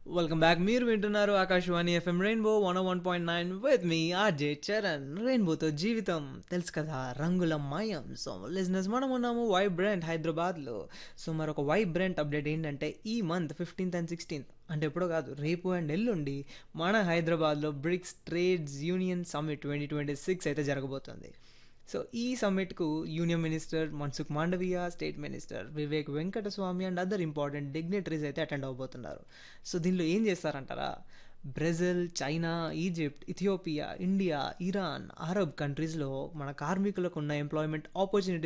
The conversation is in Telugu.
వెల్కమ్ బ్యాక్ మీరు వింటున్నారు Akashvani FM rainbow one one point nine with me RJ Charan రెయిన్బోతో జీవితం తెలుసు కదా రంగుల మయం సో లిజినెస్ మనం ఉన్నాము వైబ్రెంట్ హైదరాబాద్లో సో మరొక వైబ్రెంట్ అప్డేట్ ఏంటంటే ఈ మంత్ ఫిఫ్టీన్త్ అండ్ సిక్స్టీన్త్ అంటే ఎప్పుడో కాదు రేపు అండ్ ఎల్లుండి మన హైదరాబాద్లో BRICS trades union summit twenty twenty six అయితే జరగబోతుంది సో ఈ సమ్మిట్కు union minister Mansukh Mandaviya state minister Vivek Venkataswamy and other important dignitaries అయితే అటెండ్ అవబోతున్నారు సో దీనిలో ఏం చేస్తారంటారా Brazil China Egypt Ethiopia India Iran Arab కంట్రీస్లో మన కార్మికులకు ఉన్న ఎంప్లాయ్మెంట్ ఆపర్చునిటీ